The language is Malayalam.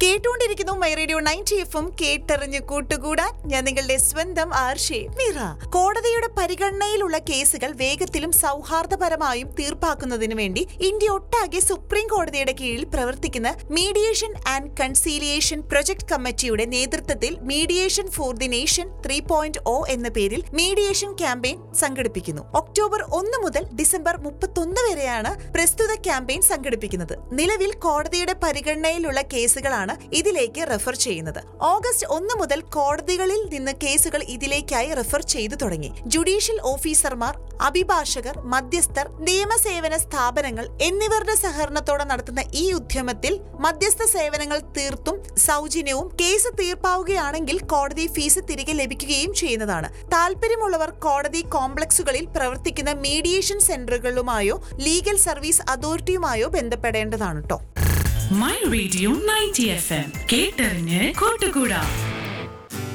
കേട്ടുകൊണ്ടിരിക്കുന്നു മൈ റേഡിയോ നയൻറ്റി എഫും കേട്ടറിഞ്ഞ് കൂട്ടുകൂടാൻ ഞാൻ നിങ്ങളുടെ സ്വന്തം ആർഷേ മീറ കോടതിയുടെ പരിഗണനയിലുള്ള കേസുകൾ വേഗത്തിലും സൗഹാർദ്ദപരമായും തീർപ്പാക്കുന്നതിന് വേണ്ടി ഇന്ത്യ ഒട്ടാകെ സുപ്രീം കോടതിയുടെ കീഴിൽ പ്രവർത്തിക്കുന്ന മീഡിയേഷൻ ആൻഡ് കൺസീലിയേഷൻ പ്രൊജക്ട് കമ്മിറ്റിയുടെ നേതൃത്വത്തിൽ mediation for the nation three point O എന്ന പേരിൽ മീഡിയേഷൻ ക്യാമ്പയിൻ സംഘടിപ്പിക്കുന്നു ഒക്ടോബർ ഒന്ന് മുതൽ ഡിസംബർ മുപ്പത്തൊന്ന് വരെയാണ് പ്രസ്തുത ക്യാമ്പയിൻ സംഘടിപ്പിക്കുന്നത് നിലവിൽ കോടതിയുടെ പരിഗണനയിലുള്ള കേസുകളാണ് ഇതിലേക്ക് റെഫർ ചെയ്യുന്നത് ഓഗസ്റ്റ് ഒന്ന് മുതൽ കോടതികളിൽ നിന്ന് കേസുകൾ ഇതിലേക്കായി റെഫർ ചെയ്തു തുടങ്ങി ജുഡീഷ്യൽ ഓഫീസർമാർ അഭിഭാഷകർ മധ്യസ്ഥർ നിയമസേവന സ്ഥാപനങ്ങൾ എന്നിവരുടെ സഹകരണത്തോടെ നടത്തുന്ന ഈ ഉദ്യമത്തിൽ മധ്യസ്ഥ സേവനങ്ങൾ തീർത്തും സൗജന്യവും കേസ് തീർപ്പാവുകയാണെങ്കിൽ കോടതി ഫീസ് തിരികെ ലഭിക്കുകയും ചെയ്യുന്നതാണ് താല്പര്യമുള്ളവർ കോടതി കോംപ്ലക്സുകളിൽ പ്രവർത്തിക്കുന്ന മീഡിയേഷൻ സെന്ററുകളുമായോ ലീഗൽ സർവീസ് അതോറിറ്റിയുമായോ ബന്ധപ്പെടേണ്ടതാണ് കേട്ടോ my radio ninety F M കേട്ടറിഞ്ഞ് കൂട്ടുകൂടാം